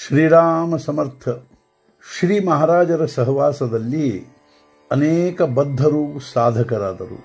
ಶ್ರೀರಾಮ ಸಮರ್ಥ ಶ್ರೀ ಮಹಾರಾಜರ ಸಹವಾಸದಲ್ಲಿ ಅನೇಕ ಬದ್ಧರು ಸಾಧಕರಾದರು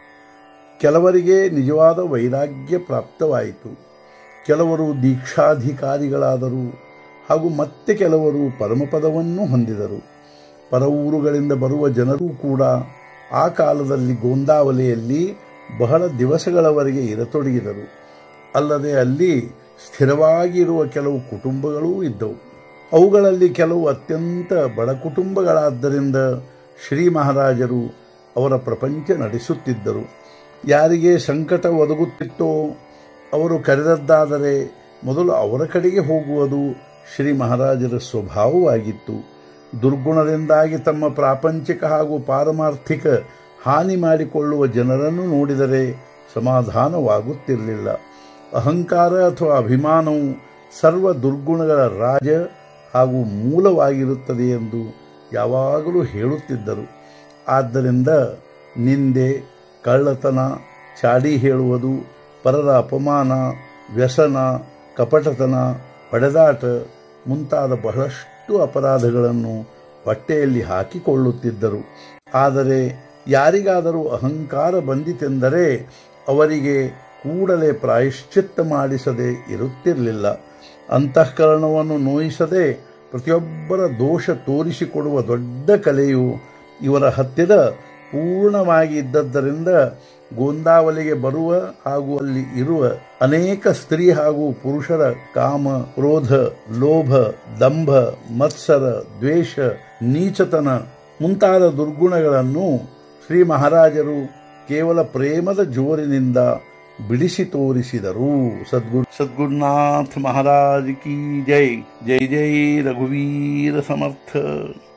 ಕೆಲವರಿಗೆ ನಿಜವಾದ ವೈರಾಗ್ಯ ಪ್ರಾಪ್ತವಾಯಿತು ಕೆಲವರು ದೀಕ್ಷಾಧಿಕಾರಿಗಳಾದರು ಹಾಗೂ ಮತ್ತೆ ಕೆಲವರು ಪರಮಪದವನ್ನು ಹೊಂದಿದರು ಪರ ಊರುಗಳಿಂದ ಬರುವ ಜನರೂ ಕೂಡ ಆ ಕಾಲದಲ್ಲಿ ಗೋಂದಾವಲೆಯಲ್ಲಿ ಬಹಳ ದಿವಸಗಳವರೆಗೆ ಇರತೊಡಗಿದರು ಅಲ್ಲದೆ ಅಲ್ಲಿ ಸ್ಥಿರವಾಗಿರುವ ಕೆಲವು ಕುಟುಂಬಗಳೂ ಇದ್ದವು ಅವುಗಳಲ್ಲಿ ಕೆಲವು ಅತ್ಯಂತ ಬಡ ಕುಟುಂಬಗಳಾದ್ದರಿಂದ ಶ್ರೀ ಮಹಾರಾಜರು ಅವರ ಪ್ರಪಂಚ ನಡೆಸುತ್ತಿದ್ದರು ಯಾರಿಗೆ ಸಂಕಟ ಒದಗುತ್ತಿತ್ತೋ ಅವರು ಕರೆದದ್ದಾದರೆ ಮೊದಲು ಅವರ ಕಡೆಗೆ ಹೋಗುವುದು ಶ್ರೀ ಮಹಾರಾಜರ ಸ್ವಭಾವವಾಗಿತ್ತು ದುರ್ಗುಣದಿಂದಾಗಿ ತಮ್ಮ ಪ್ರಾಪಂಚಿಕ ಹಾಗೂ ಪಾರಮಾರ್ಥಿಕ ಹಾನಿ ಮಾಡಿಕೊಳ್ಳುವ ಜನರನ್ನು ನೋಡಿದರೆ ಸಮಾಧಾನವಾಗುತ್ತಿರಲಿಲ್ಲ ಅಹಂಕಾರ ಅಥವಾ ಅಭಿಮಾನವು ಸರ್ವ ದುರ್ಗುಣಗಳ ರಾಜ ಹಾಗೂ ಮೂಲವಾಗಿರುತ್ತದೆ ಎಂದು ಯಾವಾಗಲೂ ಹೇಳುತ್ತಿದ್ದರು ಆದ್ದರಿಂದ ನಿಂದೆ ಕಳ್ಳತನ ಚಾಡಿ ಹೇಳುವುದು ಪರರ ಅಪಮಾನ ವ್ಯಸನ ಕಪಟತನ ಹೊಡೆದಾಟ ಮುಂತಾದ ಬಹಳಷ್ಟು ಅಪರಾಧಗಳನ್ನು ಹೊಟ್ಟೆಯಲ್ಲಿ ಹಾಕಿಕೊಳ್ಳುತ್ತಿದ್ದರು ಆದರೆ ಯಾರಿಗಾದರೂ ಅಹಂಕಾರ ಬಂದಿತೆಂದರೆ ಅವರಿಗೆ ಕೂಡಲೇ ಪ್ರಾಯಶ್ಚಿತ್ತ ಮಾಡಿಸದೆ ಇರುತ್ತಿರಲಿಲ್ಲ ಅಂತಃಕರಣವನ್ನು ನೋಯಿಸದೆ ಪ್ರತಿಯೊಬ್ಬರ ದೋಷ ತೋರಿಸಿಕೊಡುವ ದೊಡ್ಡ ಕಲೆಯು ಇವರ ಹತ್ತಿರ ಪೂರ್ಣವಾಗಿ ಇದ್ದದ್ದರಿಂದ ಗೋಂದಾವಲಿಗೆ ಬರುವ ಹಾಗೂ ಅಲ್ಲಿ ಇರುವ ಅನೇಕ ಸ್ತ್ರೀ ಹಾಗೂ ಪುರುಷರ ಕಾಮ ಕ್ರೋಧ ಲೋಭ ದಂಭ ಮತ್ಸರ ದ್ವೇಷ ನೀಚತನ ಮುಂತಾದ ದುರ್ಗುಣಗಳನ್ನು ಶ್ರೀ ಮಹಾರಾಜರು ಕೇವಲ ಪ್ರೇಮದ ಜೋರಿನಿಂದ ಬಿಡಿಸಿ ತೋರಿಸಿದರು ಸದ್ಗುರು ಸದ್ಗುರುನಾಥ ಮಹಾರಾಜ್ ಕಿ ಜೈ ಜೈ ಜೈ ರಘುವೀರ ಸಮರ್ಥ